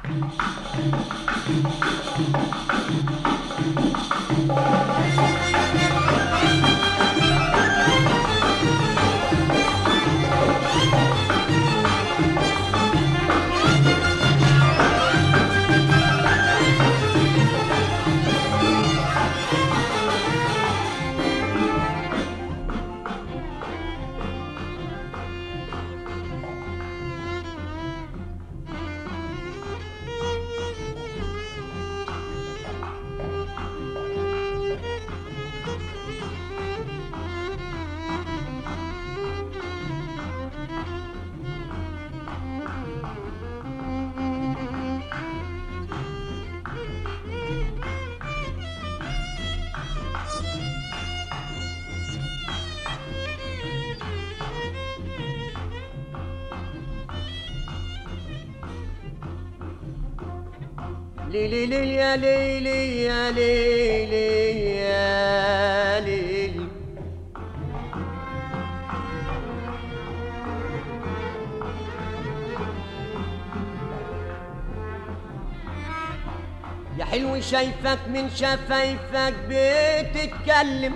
ليلي ليل يا ليلي يا ليلي يا ليلي يا حلو شايفك من شفايفك بتتكلم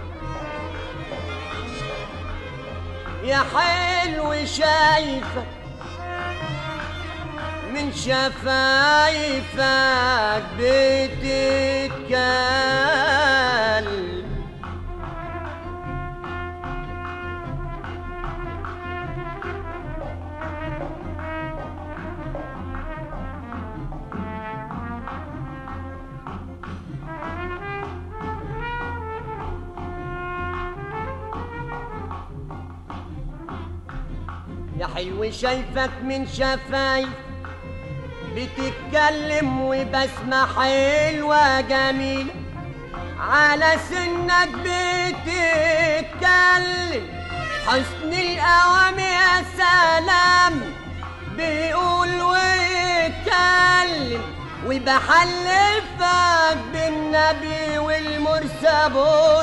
يا حلو شايفك من شفايفك بتتكلم يا حلو شايفك من شفايف بتتكلم وبسمة حلوة جميلة على سنك بتتكلم حسن الأوام يا سلام بيقول ويتكلم وبحلفك بالنبي والمرسى ابو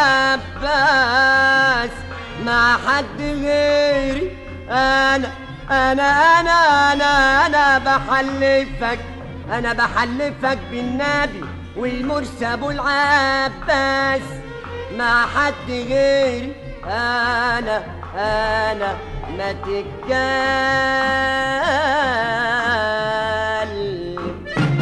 العباس مع حد غيري انا انا انا انا انا بحلفك انا بحلفك بالنبي والمرسى ابو العباس مع حد غيري انا انا ما تتكلم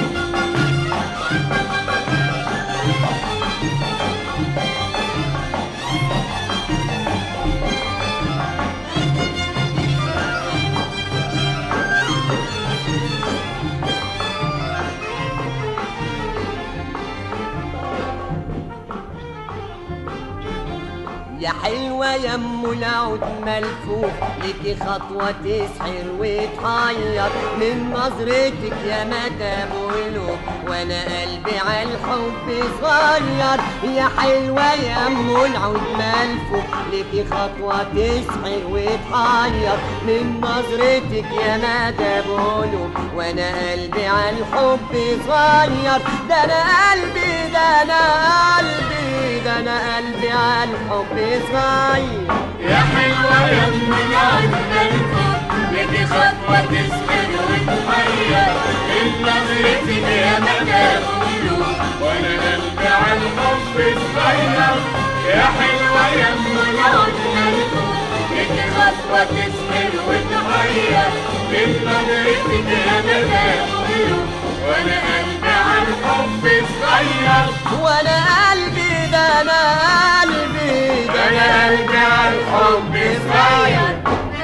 يا حلوة يا ام العود ملفوف ليكي خطوة تسحر وتحير من نظرتك يا مدام قلوب وانا قلبي على الحب صغير يا حلوة يا ام العود ملفوف ليكي خطوة تسحر وتحير من نظرتك يا مدام قلوب وانا قلبي على الحب صغير ده انا قلبي ده انا قلبي ده انا قلبي على الحب صغير يا حلوة يا ام العين ليكي خطوة تسحر وتحير من نظرتك يا مدام قلوب وانا قلبي على الحب صغير يا حلوة يا ام العين ليكي خطوة تسحر وتحير من نظرتك يا مدام قلوب وانا قلبي على الحب صغير وانا قلبي ده انا قلبي ده انا قلبي على الحب صغير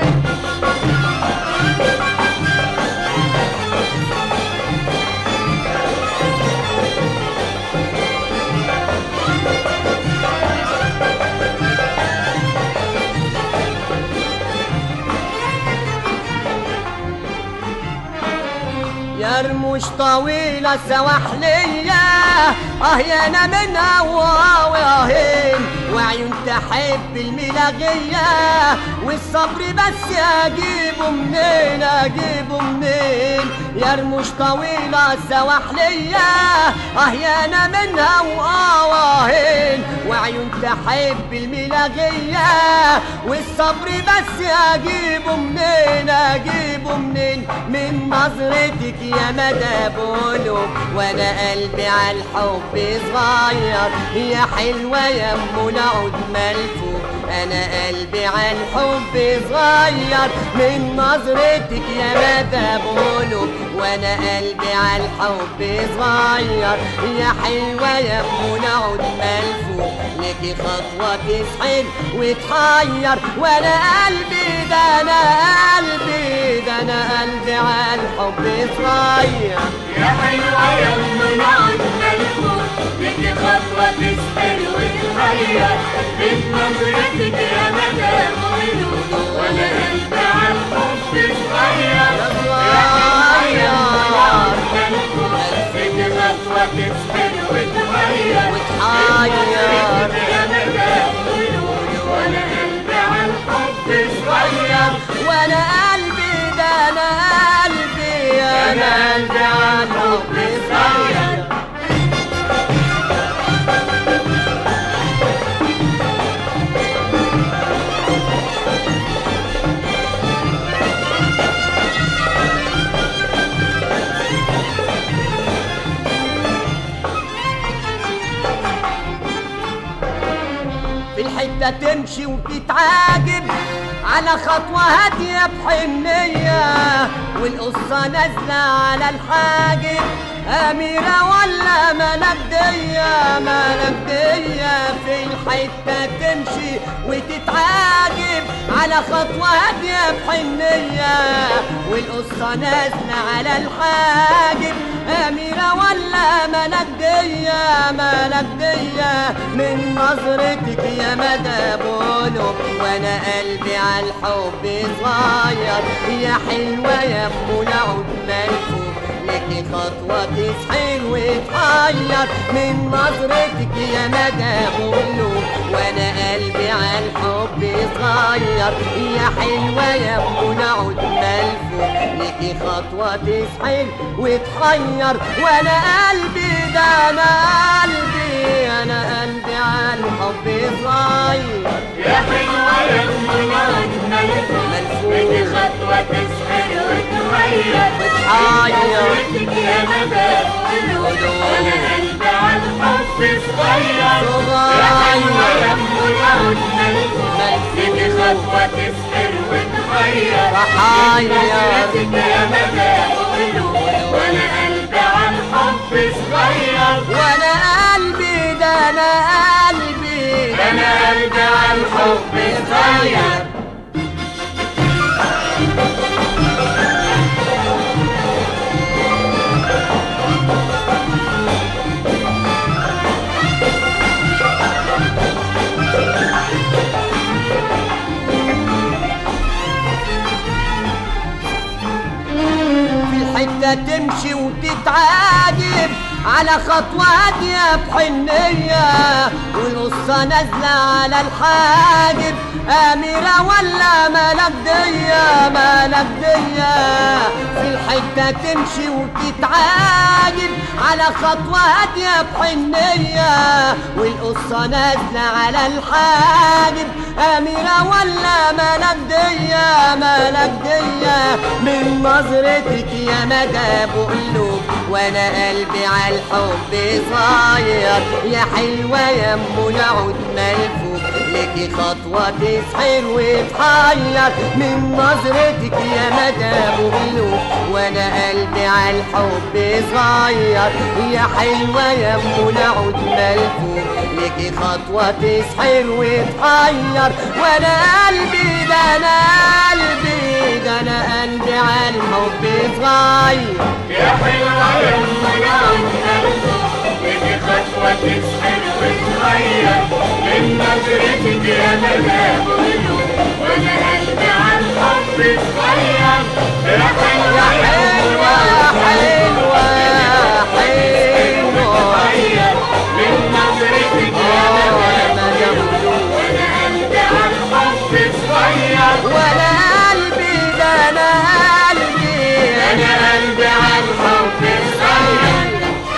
يا رموش طويلة سواحلية اه يا انا منها واهين وعيون تحب الملاغية والصبر بس اجيبه منين اجيبه منين يا رموش طويلة سواحلية اه يا انا منها وآواهين وعيون تحب الملاغية والصبر بس اجيبه منين اجيبه منين من نظرتك يا مدى بقوله وانا قلبي على الحب صغير يا حلوة يا ام العود ملفوف انا قلبي على الحب صغير من نظرتك يا مدى بقوله وانا قلبي على الحب صغير يا حلوة يا ام العود ملفوف ليكي خطوة تسحر وتحير وانا قلبي ده انا قلبي ده انا قلبي على الحب صغير يا حلوة يا ام العود ملفوف ليكي خطوة تسحر وتغير من نظرتك يا مدى مولود وانا قلبي على الحب صغير يا حلوة يا ام العود ملفوف ليكي خطوة تسحر وتغير وتحير يا مدى مولود وانا قلبي على الحب صغير وانا قلبي ده انا قلبي انا قلبي على الحب صغير في الحتة تمشي وتتعاجب على خطوة هادية بحنية والقصة نازلة على الحاجب أميرة ولا ملكدية ملكدية في الحتة تمشي وتتعاجب على خطوة هادية بحنية والقصة نازلة على الحاجب أميرة ولا ملكدية ملكدية من نظرتك يا مدى بولو وأنا قلبي على الحب صغير يا حلوة يا أم العود ملفوف ليكي خطوة تسحر وتحير من نظرتك يا مدى بولو وأنا قلبي على الحب صغير يا حلوة يا أم العود ملفوف ليكي خطوة تسحر وتحير وأنا قلبي ده أنا قلبي أنا قلبي على الحب صغير يا حلوة يا ام العود ملفوف ليكي خطوة تسحر وتغير وتحير. نظرتك يا مدى قلوب وانا قلبي على الحب صغير يا حلوة يا ام العود ملفوف ليكي خطوة تسحر وتغير وحير. نظرتك يا مدى قلوب وانا قلبي على الحب صغير وأنا قلبي ده أنا قلبي انا قلبي على الحب صغير في الحتة تمشي وتتعاجب على خطوة هادية بحنية والقصة نازلة على الحاجب أميرة ولا ملكدية ملكدية في الحتة تمشي وتتعاجب على خطوة هادية بحنية والقصة نازلة على الحاجب أميرة ولا ملكدية ملكدية من نظرتك يا مدى بقلوب وانا قلبي على الحب صاير يا حلوة يا ام العود ملفوف ليكي خطوة تسحر وتحير من نظرتك يا مدى بقلوب وانا قلبي على الحب صغير يا حلوة يا ام العود ملفوف ليكي خطوة تسحر وتحير وانا قلبي ده انا قلبي ده انا قلبي على الحب صغير يا حلوة يا ام العود ودي خطوة تسحر وتغير من نظرتك يا مدام قلوب وانا قلبي على الحب صغير يا حلوة يا حلوة يا حلوة يا حلوة تغير من نظرتك يا مدام قلوب وانا قلبي على الحب صغير وانا قلبي ده انا قلبي انا قلبي قلبي على الحب صغير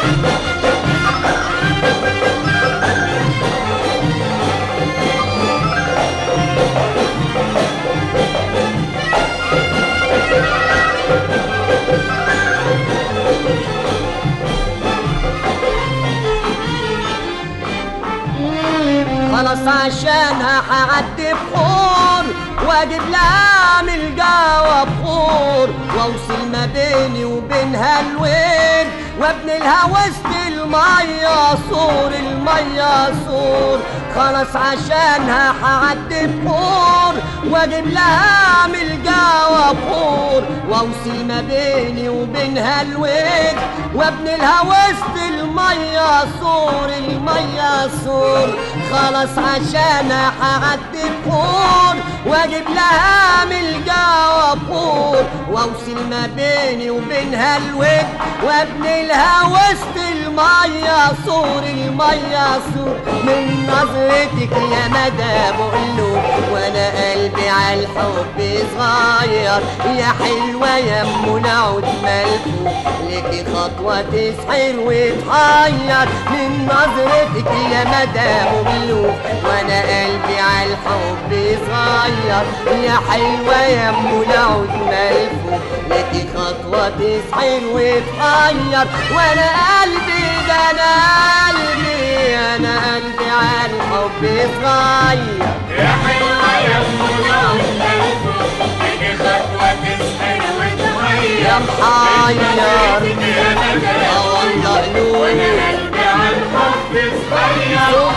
خلاص عشانها هعدي بحور واجيب لها من الجوا بخور واوصل ما بيني وبينها الوين وابني لها وسط المية سور المية سور خلاص عشانها هعدي بحور واجيب لها من الجوا بخور واوصل ما بيني وبينها الوين وابني لها وسط المية سور المية سور خلاص عشان هعدي بحور واجيب لها من الجوا بحور واوصل ما بيني وبينها الود وابني لها وسط المية سور المية سور من نظرتك يا مدى بقلو وانا قلبي على الحب صغير يا حلوة يا ام العود ملفوف ليكي خطوة تسحر وتحير من نظرتك يا مدى مملوك وانا قلبي على الحب صغير يا حلوة يا ام العود ملفوف ليكي خطوة تسحر وتحير وانا قلبي ده انا قلبي انا قلبي على الحب صغير يا حلوة يا ام العود ملفوف تيجي خطوة تسحر وتغير يا محير نظرتك يا مدى اه والله وانا نور قلبي على الحب صغير